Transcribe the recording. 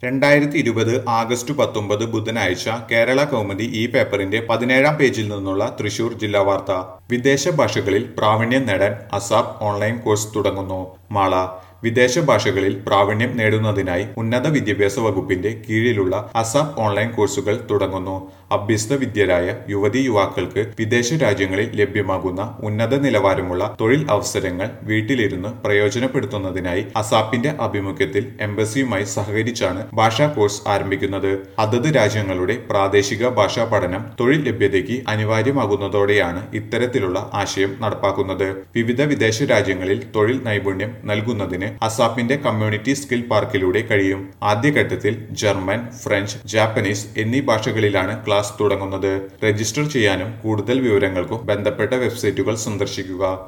രണ്ടായിരത്തി ഇരുപത് ആഗസ്റ്റ് പത്തൊമ്പത് ബുധനാഴ്ച കേരള കൗമുദി ഈ പേപ്പറിന്റെ പതിനേഴാം പേജിൽ നിന്നുള്ള തൃശൂർ ജില്ലാ വാർത്ത വിദേശ ഭാഷകളിൽ പ്രാവീണ്യം നേടാൻ അസാപ് ഓൺലൈൻ കോഴ്സ് തുടങ്ങുന്നു മാള വിദേശ ഭാഷകളിൽ പ്രാവീണ്യം നേടുന്നതിനായി ഉന്നത വിദ്യാഭ്യാസ വകുപ്പിന്റെ കീഴിലുള്ള അസാപ് ഓൺലൈൻ കോഴ്സുകൾ തുടങ്ങുന്നു അഭ്യസ്ത വിദ്യരായ യുവതി യുവാക്കൾക്ക് വിദേശ രാജ്യങ്ങളിൽ ലഭ്യമാകുന്ന ഉന്നത നിലവാരമുള്ള തൊഴിൽ അവസരങ്ങൾ വീട്ടിലിരുന്ന് പ്രയോജനപ്പെടുത്തുന്നതിനായി അസാപ്പിന്റെ ആഭിമുഖ്യത്തിൽ എംബസിയുമായി സഹകരിച്ചാണ് ഭാഷാ കോഴ്സ് ആരംഭിക്കുന്നത് അതത് രാജ്യങ്ങളുടെ പ്രാദേശിക ഭാഷാ പഠനം തൊഴിൽ ലഭ്യതയ്ക്ക് അനിവാര്യമാകുന്നതോടെയാണ് ഇത്തരത്തിലുള്ള ആശയം നടപ്പാക്കുന്നത് വിവിധ വിദേശ രാജ്യങ്ങളിൽ തൊഴിൽ നൈപുണ്യം നൽകുന്നതിന് അസാപ്പിന്റെ കമ്മ്യൂണിറ്റി സ്കിൽ പാർക്കിലൂടെ കഴിയും ആദ്യഘട്ടത്തിൽ ജർമ്മൻ ഫ്രഞ്ച് ജാപ്പനീസ് എന്നീ ഭാഷകളിലാണ് ക്ലാസ് തുടങ്ങുന്നത് രജിസ്റ്റർ ചെയ്യാനും കൂടുതൽ വിവരങ്ങൾക്കും ബന്ധപ്പെട്ട വെബ്സൈറ്റുകൾ സന്ദർശിക്കുക